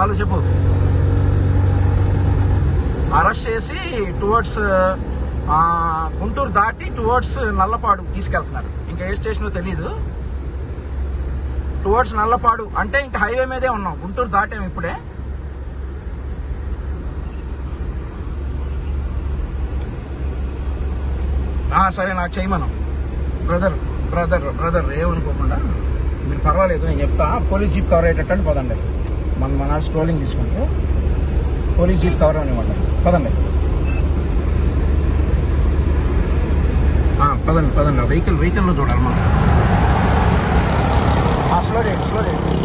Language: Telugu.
వాళ్ళు చెప్పు అరెస్ట్ చేసి టువర్డ్స్ గుంటూరు దాటి టువర్డ్స్ నల్లపాడు తీసుకెళ్తున్నారు ఇంకా ఏ స్టేషన్ తెలియదు టువర్డ్స్ నల్లపాడు అంటే ఇంకా హైవే మీదే ఉన్నాం గుంటూరు దాటాం ఇప్పుడే ఆ, సరే నాకు చేయమను బ్రదర్ బ్రదర్ బ్రదర్ ఏమనుకోకుండా మీరు పర్వాలేదు నేను చెప్తా పోలీస్ జీప్ కవర్ అయ్యేటట్టు పదండి మన మన స్క్రోలింగ్ తీసుకుంటే పోలీస్ జీప్ కవర్ అనివ్వండి పదండి ఆ, పదండి పదండి వెహికల్ వెహికల్లో చూడాలి మనం స్లో చేయండి స్లో చేయండి